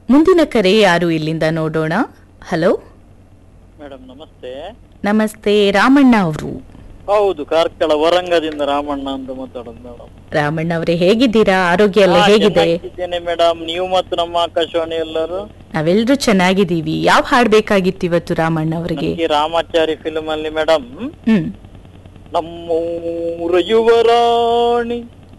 ಮುಂದಿನ ಕರೆ ಯಾರು ಇಲ್ಲಿಂದ ನೋಡೋಣ ಹಲೋ ಮೇಡಮ್ ನಮಸ್ತೆ ನಮಸ್ತೆ ರಾಮಣ್ಣ ಅವರು ಹೌದು ಕಾರ್ಕಳ ವರಂಗದಿಂದ ರಾಮಣ್ಣ ಅಂತ ಮಾತಾಡೋದು ಮೇಡಮ್ ರಾಮಣ್ಣ ಅವರೇ ಹೇಗಿದ್ದೀರಾ ಆರೋಗ್ಯ ಎಲ್ಲ ಹೇಗಿದೆ ಇದ್ದೇನೆ ಮೇಡಮ್ ನೀವು ಮತ್ತು ನಮ್ಮ ಆಕಾಶವಾಣಿ ಎಲ್ಲರೂ ನಾವೆಲ್ಲರೂ ಚೆನ್ನಾಗಿದ್ದೀವಿ ಯಾವ ಹಾಡ್ ಬೇಕಾಗಿತ್ತು ಇವತ್ತು ರಾಮಣ್ಣ ಅವರಿಗೆ ನನಗೆ ರಾಮಾಚಾರಿ ಫಿಲ್ಮ್ ಅಲ್ಲಿ ಮೇಡಮ್ ಹ್ಮ್ ನಮ್ಮೂರ ಯುವರಾಣಿ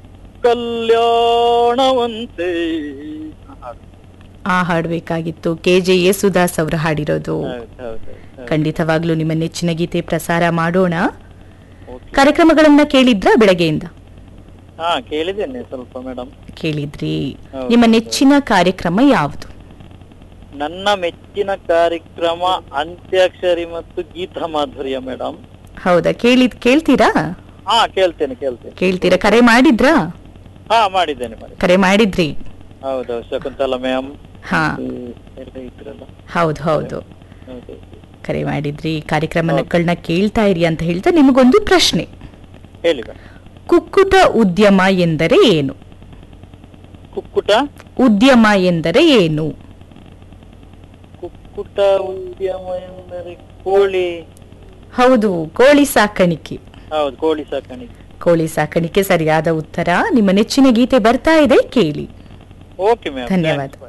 ಕಲ್ಯಾಣವಂತೆ ಹಾಡು. ಆ ಹಾಡ್ ಬೇಕಾಗಿತ್ತು ಕೆ ಜೆ ಯೇಸುದಾಸ್ ಅವರು ಹಾಡಿರೋದು ಹೌದು, ಹೌದು, ಹೌದು. ಖಂಡಿತವಾಗ್ಲೂ ನಿಮ್ಮ ನೆಚ್ಚಿನ ಗೀತೆ ಪ್ರಸಾರ ಮಾಡೋಣ Okay. ಕಾರ್ಯಕ್ರಮಗಳನ್ನ ಕೇಳಿದ್ರಾ ಬೆಳಗ್ಗೆಯಿಂದ ಹಾ ಕೇಳಿದ್ದೇನೆ ಸ್ವಲ್ಪ ಮೇಡಮ್ ಕೇಳಿದ್ರಿ ಹೌದು. ನಿಮ್ಮ ನೆಚ್ಚಿನ ಕಾರ್ಯಕ್ರಮ ಯಾವುದು ನನ್ನ ಮೆಚ್ಚಿನ ಕಾರ್ಯಕ್ರಮ ಅಂತ್ಯಾಕ್ಷರಿ ಮತ್ತು ಗೀತ ಮಾಧುರ್ಯ ಮೇಡಮ್ ಹೌದಾ ಕೇಳಿದ್ ಕೇಳ್ತೀರಾ ಹಾ ಕೇಳ್ತೇನೆ ಕೇಳ್ತೇನೆ ಕೇಳ್ತೀರಾ ಕರೆ ಮಾಡಿದ್ರಾ ಹಾ ಮಾಡಿದ್ದೇನೆ ಮಾಡಿ ಕರೆ ಮಾಡಿದ್ರಿ ಹೌದೌದು ಶಕುಂತಲ ಮ್ಯಾಮ್ ಹಾ ಎಲ್ಲ ಇದ್ರಲ್ಲ ಹೌದು ಹೌದು ಹೌದು ಕರೆ ಮಾಡಿದ್ರಿ ಕಾರ್ಯಕ್ರಮಗಳನ್ನ ಕೇಳ್ತಾ ಇರಿ ಅಂತ ಹೇಳ್ತಾ ನಿಮಗೊಂದು ಪ್ರಶ್ನೆ ಹೇಳಿ ಮೇಡಮ್ ಕುಕ್ಕುಟ ಉದ್ಯಮ ಎಂದರೆ ಏನು ಕುಕ್ಕುಟ ಉದ್ಯಮ ಎಂದರೆ ಏನು ಕುಕ್ಕುಟ ಉದ್ಯಮ ಎಂದರೆ ಕೋಳಿ ಹೌದು ಕೋಳಿ ಸಾಕಾಣಿಕೆ ಹೌದು ಕೋಳಿ ಸಾಕಾಣಿಕೆ ಕೋಳಿ ಸಾಕಾಣಿಕೆ ಸರಿಯಾದ ಉತ್ತರ ನಿಮ್ಮ ನೆಚ್ಚಿನ ಗೀತೆ ಬರ್ತಾ ಇದೆ ಕೇಳಿ ಓಕೆ ಮ್ಯಾಮ್ ಧನ್ಯವಾದ.